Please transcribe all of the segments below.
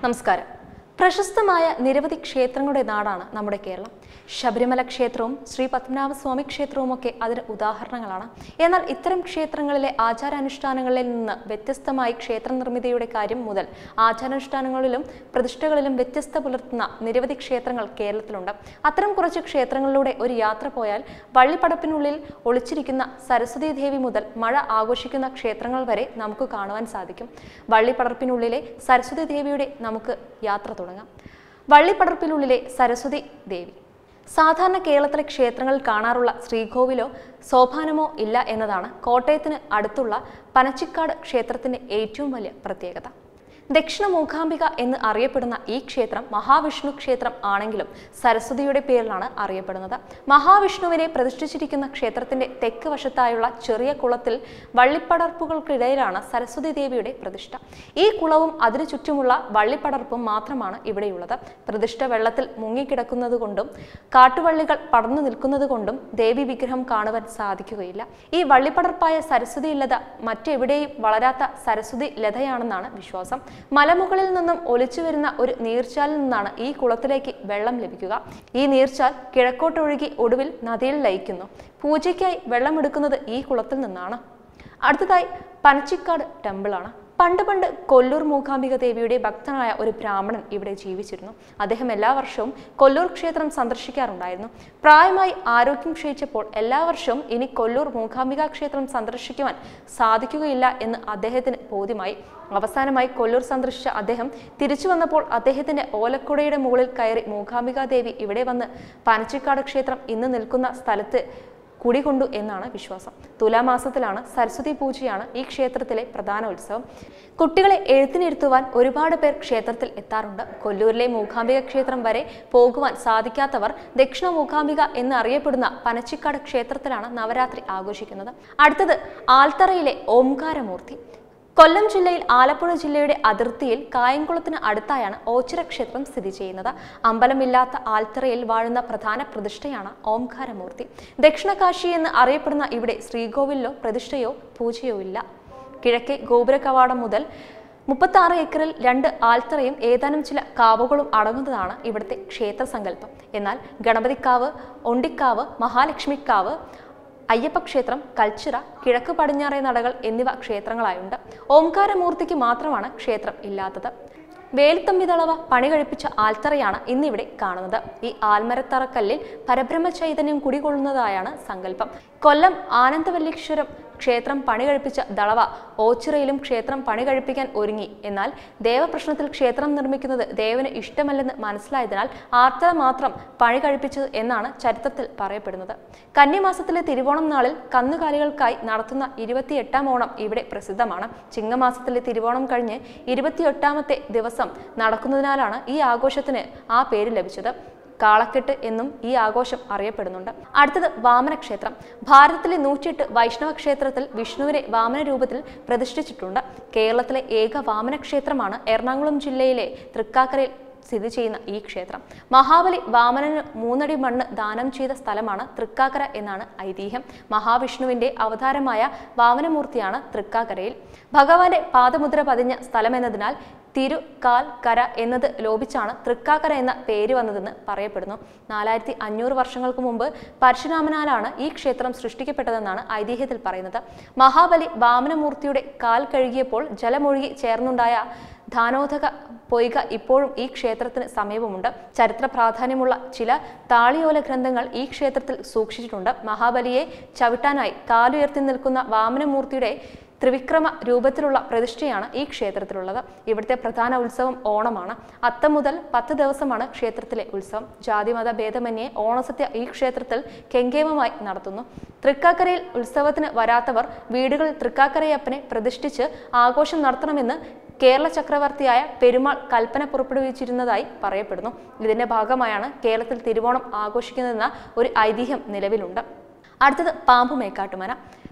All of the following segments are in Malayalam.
നമസ്കാരം പ്രശസ്തമായ നിരവധി ക്ഷേത്രങ്ങളുടെ നാടാണ് നമ്മുടെ കേരളം ശബരിമല ക്ഷേത്രവും ശ്രീ പത്മനാഭസ്വാമി ക്ഷേത്രവും ഒക്കെ അതിന് ഉദാഹരണങ്ങളാണ് എന്നാൽ ഇത്തരം ക്ഷേത്രങ്ങളിലെ ആചാരാനുഷ്ഠാനങ്ങളിൽ നിന്ന് വ്യത്യസ്തമായി ക്ഷേത്ര നിർമ്മിതിയുടെ കാര്യം മുതൽ ആചാരാനുഷ്ഠാനങ്ങളിലും പ്രതിഷ്ഠകളിലും വ്യത്യസ്ത പുലർത്തുന്ന നിരവധി ക്ഷേത്രങ്ങൾ കേരളത്തിലുണ്ട് അത്തരം കുറച്ച് ക്ഷേത്രങ്ങളിലൂടെ ഒരു യാത്ര പോയാൽ വള്ളിപ്പടപ്പിനുള്ളിൽ ഒളിച്ചിരിക്കുന്ന സരസ്വതി ദേവി മുതൽ മഴ ആഘോഷിക്കുന്ന ക്ഷേത്രങ്ങൾ വരെ നമുക്ക് കാണുവാൻ സാധിക്കും വള്ളിപ്പടർപ്പിനുള്ളിലെ സരസ്വതി ദേവിയുടെ നമുക്ക് യാത്ര തുടങ്ങാം വള്ളിപ്പടർപ്പിനുള്ളിലെ സരസ്വതി ദേവി സാധാരണ കേരളത്തിലെ ക്ഷേത്രങ്ങളിൽ കാണാറുള്ള ശ്രീകോവിലോ സോപാനമോ ഇല്ല എന്നതാണ് കോട്ടയത്തിന് അടുത്തുള്ള പനച്ചിക്കാട് ക്ഷേത്രത്തിന്റെ ഏറ്റവും വലിയ പ്രത്യേകത ദക്ഷിണ മൂകാംബിക എന്ന് അറിയപ്പെടുന്ന ഈ ക്ഷേത്രം മഹാവിഷ്ണു ക്ഷേത്രം ആണെങ്കിലും സരസ്വതിയുടെ പേരിലാണ് അറിയപ്പെടുന്നത് മഹാവിഷ്ണുവിനെ പ്രതിഷ്ഠിച്ചിരിക്കുന്ന ക്ഷേത്രത്തിന്റെ തെക്ക് വശത്തായുള്ള ചെറിയ കുളത്തിൽ വള്ളിപ്പടർപ്പുകൾക്കിടയിലാണ് സരസ്വതി ദേവിയുടെ പ്രതിഷ്ഠ ഈ കുളവും അതിനു ചുറ്റുമുള്ള വള്ളിപ്പടർപ്പും മാത്രമാണ് ഇവിടെയുള്ളത് പ്രതിഷ്ഠ വെള്ളത്തിൽ മുങ്ങിക്കിടക്കുന്നതുകൊണ്ടും കാട്ടുവള്ളികൾ പടർന്നു നിൽക്കുന്നതുകൊണ്ടും ദേവി വിഗ്രഹം കാണുവാൻ സാധിക്കുകയില്ല ഈ വള്ളിപ്പടർപ്പായ സരസ്വതി ലത മറ്റെവിടെയും വളരാത്ത സരസ്വതി ലതയാണെന്നാണ് വിശ്വാസം മലമുകളിൽ നിന്നും ഒലിച്ചു വരുന്ന ഒരു നീർച്ചാലിൽ നിന്നാണ് ഈ കുളത്തിലേക്ക് വെള്ളം ലഭിക്കുക ഈ നീർച്ചാൽ കിഴക്കോട്ടൊഴുകി ഒടുവിൽ നദിയിൽ ലയിക്കുന്നു പൂജയ്ക്കായി വെള്ളമെടുക്കുന്നത് ഈ കുളത്തിൽ നിന്നാണ് അടുത്തതായി പനച്ചിക്കാട് ടെമ്പിളാണ് പണ്ട് പണ്ട് കൊല്ലൂർ മൂകാംബിക ദേവിയുടെ ഭക്തനായ ഒരു ബ്രാഹ്മണൻ ഇവിടെ ജീവിച്ചിരുന്നു അദ്ദേഹം എല്ലാ വർഷവും കൊല്ലൂർ ക്ഷേത്രം സന്ദർശിക്കാറുണ്ടായിരുന്നു പ്രായമായി ആരോഗ്യം ക്ഷയിച്ചപ്പോൾ എല്ലാ വർഷവും ഇനി കൊല്ലൂർ മൂകാംബിക ക്ഷേത്രം സന്ദർശിക്കുവാൻ സാധിക്കുകയില്ല എന്ന് അദ്ദേഹത്തിന് ബോധ്യമായി അവസാനമായി കൊല്ലൂർ സന്ദർശിച്ച അദ്ദേഹം തിരിച്ചു വന്നപ്പോൾ അദ്ദേഹത്തിന്റെ ഓലക്കുടയുടെ മുകളിൽ കയറി മൂകാംബിക ദേവി ഇവിടെ വന്ന് പനച്ചിക്കാട് ക്ഷേത്രം ഇന്ന് നിൽക്കുന്ന സ്ഥലത്ത് കുടികൊണ്ടു എന്നാണ് വിശ്വാസം തുലാമാസത്തിലാണ് സരസ്വതി പൂജയാണ് ഈ ക്ഷേത്രത്തിലെ പ്രധാന ഉത്സവം കുട്ടികളെ എഴുത്തിനിരുത്തുവാൻ ഒരുപാട് പേർ ക്ഷേത്രത്തിൽ എത്താറുണ്ട് കൊല്ലൂരിലെ മൂകാംബിക ക്ഷേത്രം വരെ പോകുവാൻ സാധിക്കാത്തവർ ദക്ഷിണ മൂകാംബിക എന്ന് അറിയപ്പെടുന്ന പനച്ചിക്കാട് ക്ഷേത്രത്തിലാണ് നവരാത്രി ആഘോഷിക്കുന്നത് അടുത്തത് ആൽത്തറയിലെ ഓംകാരമൂർത്തി കൊല്ലം ജില്ലയിൽ ആലപ്പുഴ ജില്ലയുടെ അതിർത്തിയിൽ കായംകുളത്തിന് അടുത്തായാണ് ഓച്ചിറ ക്ഷേത്രം സ്ഥിതി ചെയ്യുന്നത് അമ്പലമില്ലാത്ത ആൽത്തറയിൽ വാഴുന്ന പ്രധാന പ്രതിഷ്ഠയാണ് ഓംകാരമൂർത്തി ദക്ഷിണകാശി എന്ന് അറിയപ്പെടുന്ന ഇവിടെ ശ്രീകോവിലോ പ്രതിഷ്ഠയോ പൂജയോ ഇല്ല കിഴക്കേ ഗോപുര കവാടം മുതൽ മുപ്പത്തി ആറ് ഏക്കറിൽ രണ്ട് ആൽത്തറയും ഏതാനും ചില കാവുകളും അടങ്ങുന്നതാണ് ഇവിടുത്തെ ക്ഷേത്ര സങ്കല്പം എന്നാൽ ഗണപതിക്കാവ് ഒണ്ടിക്കാവ് മഹാലക്ഷ്മിക്കാവ് അയ്യപ്പക്ഷേത്രം കൽച്ചിറ കിഴക്ക് പടിഞ്ഞാറേ നടകൾ എന്നിവ ക്ഷേത്രങ്ങളായുണ്ട് ഓംകാരമൂർത്തിക്ക് മാത്രമാണ് ക്ഷേത്രം ഇല്ലാത്തത് വേലുത്തമ്പിതളവ പണി കഴിപ്പിച്ച ആൽത്തറയാണ് ഇന്നിവിടെ കാണുന്നത് ഈ ആൽമരത്തറക്കല്ലിൽ പരബ്രഹ്മ ചൈതന്യം കുടികൊള്ളുന്നതായാണ് സങ്കല്പം കൊല്ലം ആനന്ദവല്ലീശ്വരം ക്ഷേത്രം പണി കഴിപ്പിച്ച ദളവ ഓച്ചിറയിലും ക്ഷേത്രം പണി കഴിപ്പിക്കാൻ ഒരുങ്ങി എന്നാൽ ദേവപ്രശ്നത്തിൽ ക്ഷേത്രം നിർമ്മിക്കുന്നത് ദേവന് ഇഷ്ടമല്ലെന്ന് മനസ്സിലായതിനാൽ ആർത്തറ മാത്രം പണി കഴിപ്പിച്ചത് എന്നാണ് ചരിത്രത്തിൽ പറയപ്പെടുന്നത് കന്നിമാസത്തിലെ തിരുവോണം നാളിൽ കന്നുകാലികൾക്കായി നടത്തുന്ന ഇരുപത്തിയെട്ടാം ഓണം ഇവിടെ പ്രസിദ്ധമാണ് ചിങ്ങമാസത്തിലെ തിരുവോണം കഴിഞ്ഞ് ഇരുപത്തിയെട്ടാമത്തെ ദിവസം നടക്കുന്നതിനാലാണ് ഈ ആഘോഷത്തിന് ആ പേര് ലഭിച്ചത് കാളക്കെട്ട് എന്നും ഈ ആഘോഷം അറിയപ്പെടുന്നുണ്ട് അടുത്തത് വാമനക്ഷേത്രം ഭാരതത്തിലെ നൂറ്റിയെട്ട് വൈഷ്ണവ ക്ഷേത്രത്തിൽ വിഷ്ണുവിനെ വാമന രൂപത്തിൽ പ്രതിഷ്ഠിച്ചിട്ടുണ്ട് കേരളത്തിലെ ഏക വാമന ക്ഷേത്രമാണ് എറണാകുളം ജില്ലയിലെ തൃക്കാക്കരയിൽ സ്ഥിതി ചെയ്യുന്ന ഈ ക്ഷേത്രം മഹാബലി വാമനന് മൂന്നടി മണ്ണ് ദാനം ചെയ്ത സ്ഥലമാണ് തൃക്കാക്കര എന്നാണ് ഐതിഹ്യം മഹാവിഷ്ണുവിന്റെ അവതാരമായ വാമനമൂർത്തിയാണ് തൃക്കാക്കരയിൽ ഭഗവാന്റെ പാദമുദ്ര പതിഞ്ഞ സ്ഥലമെന്നതിനാൽ തിരു കാൽ കര എന്നത് ലോപിച്ചാണ് തൃക്കാക്കര എന്ന പേര് വന്നതെന്ന് പറയപ്പെടുന്നു നാലായിരത്തി അഞ്ഞൂറ് വർഷങ്ങൾക്ക് മുമ്പ് പരശുരാമനാലാണ് ഈ ക്ഷേത്രം സൃഷ്ടിക്കപ്പെട്ടതെന്നാണ് ഐതിഹ്യത്തിൽ പറയുന്നത് മഹാബലി വാമനമൂർത്തിയുടെ കാൽ കഴുകിയപ്പോൾ ജലമൊഴുകി ചേർന്നുണ്ടായ ധാനോദക പൊയ്ക ഇപ്പോഴും ഈ ക്ഷേത്രത്തിന് സമീപമുണ്ട് ചരിത്ര പ്രാധാന്യമുള്ള ചില താളിയോല ഗ്രന്ഥങ്ങൾ ഈ ക്ഷേത്രത്തിൽ സൂക്ഷിച്ചിട്ടുണ്ട് മഹാബലിയെ ചവിട്ടാനായി കാലുയർത്തി നിൽക്കുന്ന വാമനമൂർത്തിയുടെ ത്രിവിക്രമ രൂപത്തിലുള്ള പ്രതിഷ്ഠയാണ് ഈ ക്ഷേത്രത്തിലുള്ളത് ഇവിടുത്തെ പ്രധാന ഉത്സവം ഓണമാണ് അത്തം മുതൽ പത്ത് ദിവസമാണ് ക്ഷേത്രത്തിലെ ഉത്സവം ജാതിമത ഭേദമന്യേ ഓണസദ്യ ഈ ക്ഷേത്രത്തിൽ കെങ്കേമമായി നടത്തുന്നു തൃക്കാക്കരയിൽ ഉത്സവത്തിന് വരാത്തവർ വീടുകളിൽ തൃക്കാക്കരയപ്പനെ പ്രതിഷ്ഠിച്ച് ആഘോഷം നടത്തണമെന്ന് കേരള ചക്രവർത്തിയായ പെരുമാൾ കൽപ്പന പുറപ്പെടുവിച്ചിരുന്നതായി പറയപ്പെടുന്നു ഇതിന്റെ ഭാഗമായാണ് കേരളത്തിൽ തിരുവോണം ആഘോഷിക്കുന്നതെന്ന ഒരു ഐതിഹ്യം നിലവിലുണ്ട് അടുത്തത് പാമ്പു മേക്കാട്ടുമന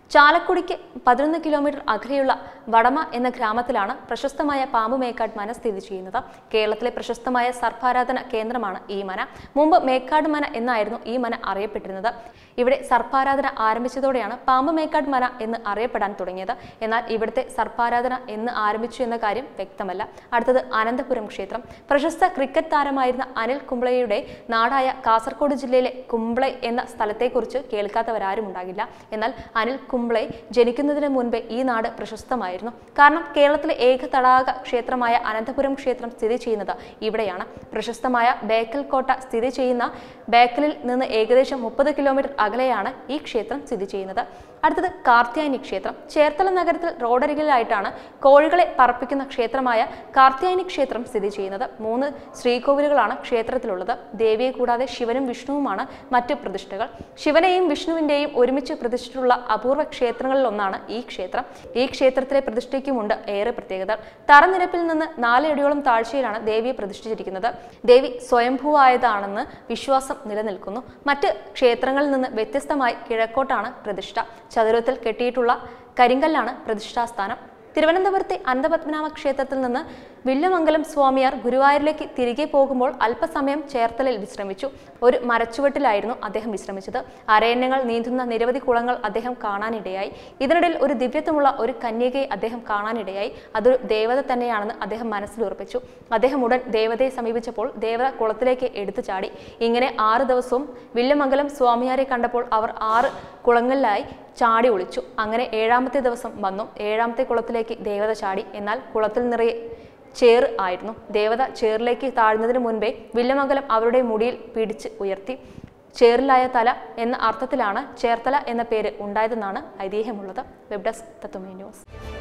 ചാലക്കുടിക്ക് പതിനൊന്ന് കിലോമീറ്റർ അകലെയുള്ള വടമ എന്ന ഗ്രാമത്തിലാണ് പ്രശസ്തമായ പാമ്പ് മേക്കാട് മന സ്ഥിതി ചെയ്യുന്നത് കേരളത്തിലെ പ്രശസ്തമായ സർപ്പാരാധന കേന്ദ്രമാണ് ഈ മന മുമ്പ് മേക്കാട് മന എന്നായിരുന്നു ഈ മന അറിയപ്പെട്ടിരുന്നത് ഇവിടെ സർപ്പാരാധന ആരംഭിച്ചതോടെയാണ് പാമ്പ് മേക്കാട് മന എന്ന് അറിയപ്പെടാൻ തുടങ്ങിയത് എന്നാൽ ഇവിടുത്തെ സർപ്പാരാധന എന്ന് ആരംഭിച്ചു എന്ന കാര്യം വ്യക്തമല്ല അടുത്തത് അനന്തപുരം ക്ഷേത്രം പ്രശസ്ത ക്രിക്കറ്റ് താരമായിരുന്ന അനിൽ കുംബ്ലയുടെ നാടായ കാസർഗോഡ് ജില്ലയിലെ കുംബ്ളൈ എന്ന സ്ഥലത്തെക്കുറിച്ച് കേൾക്കാത്തവരാരും ഉണ്ടാകില്ല എന്നാൽ അനിൽ കുംബ്ളെ ജനിക്കുന്നതിന് മുൻപേ ഈ നാട് പ്രശസ്തമായിരുന്നു കാരണം കേരളത്തിലെ ഏക തടാക ക്ഷേത്രമായ അനന്തപുരം ക്ഷേത്രം സ്ഥിതി ചെയ്യുന്നത് ഇവിടെയാണ് പ്രശസ്തമായ ബേക്കൽ കോട്ട സ്ഥിതി ചെയ്യുന്ന ബേക്കലിൽ നിന്ന് ഏകദേശം മുപ്പത് കിലോമീറ്റർ അകലെയാണ് ഈ ക്ഷേത്രം സ്ഥിതി ചെയ്യുന്നത് അടുത്തത് കാർത്യായനി ക്ഷേത്രം ചേർത്തല നഗരത്തിൽ റോഡരികിലായിട്ടാണ് കോഴികളെ പറപ്പിക്കുന്ന ക്ഷേത്രമായ കാർത്യായനി ക്ഷേത്രം സ്ഥിതി ചെയ്യുന്നത് മൂന്ന് ശ്രീകോവിലുകളാണ് ക്ഷേത്രത്തിലുള്ളത് ദേവിയെ കൂടാതെ ശിവനും വിഷ്ണുവുമാണ് മറ്റു പ്രതിഷ്ഠകൾ ശിവനെയും വിഷ്ണുവിന്റെയും ഒരുമിച്ച് പ്രതിഷ്ഠിച്ചിട്ടുള്ള അപൂർവ ക്ഷേത്രങ്ങളിൽ ഒന്നാണ് ഈ ക്ഷേത്രം ഈ ക്ഷേത്രത്തിലെ പ്രതിഷ്ഠയ്ക്കുമുണ്ട് ഏറെ പ്രത്യേകത തറനിരപ്പിൽ നിന്ന് നാലടിയോളം താഴ്ചയിലാണ് ദേവിയെ പ്രതിഷ്ഠിച്ചിരിക്കുന്നത് ദേവി സ്വയംഭൂവായതാണെന്ന് വിശ്വാസം നിലനിൽക്കുന്നു മറ്റ് ക്ഷേത്രങ്ങളിൽ നിന്ന് വ്യത്യസ്തമായി കിഴക്കോട്ടാണ് പ്രതിഷ്ഠ ചതുരത്തിൽ കെട്ടിയിട്ടുള്ള കരിങ്കല്ലാണ് പ്രതിഷ്ഠാസ്ഥാനം തിരുവനന്തപുരത്തെ അനന്തപത്മനാഭ ക്ഷേത്രത്തിൽ നിന്ന് വില്യമംഗലം സ്വാമിയാർ ഗുരുവായൂരിലേക്ക് തിരികെ പോകുമ്പോൾ അല്പസമയം ചേർത്തലയിൽ വിശ്രമിച്ചു ഒരു മരച്ചുവട്ടിലായിരുന്നു അദ്ദേഹം വിശ്രമിച്ചത് അരയന്യങ്ങൾ നീന്തുന്ന നിരവധി കുളങ്ങൾ അദ്ദേഹം കാണാനിടയായി ഇതിനിടയിൽ ഒരു ദിവ്യത്വമുള്ള ഒരു കന്യകയെ അദ്ദേഹം കാണാനിടയായി അതൊരു ദേവത തന്നെയാണെന്ന് അദ്ദേഹം മനസ്സിൽ ഉറപ്പിച്ചു അദ്ദേഹം ഉടൻ ദേവതയെ സമീപിച്ചപ്പോൾ ദേവത കുളത്തിലേക്ക് എടുത്തു ചാടി ഇങ്ങനെ ആറ് ദിവസവും വില്യമംഗലം സ്വാമിയാരെ കണ്ടപ്പോൾ അവർ ആറ് കുളങ്ങളിലായി ചാടി ഒളിച്ചു അങ്ങനെ ഏഴാമത്തെ ദിവസം വന്നു ഏഴാമത്തെ കുളത്തിലേക്ക് ദേവത ചാടി എന്നാൽ കുളത്തിൽ നിറയെ ചേറ് ആയിരുന്നു ദേവത ചേറിലേക്ക് താഴ്ന്നതിന് മുൻപേ വില്ലമംഗലം അവരുടെ മുടിയിൽ പിടിച്ച് ഉയർത്തി ചേറിലായ തല എന്ന അർത്ഥത്തിലാണ് ചേർത്തല എന്ന പേര് ഉണ്ടായതെന്നാണ് ഐതിഹ്യമുള്ളത് വെബ് ഡെസ്ക് തത്വമേ ന്യൂസ്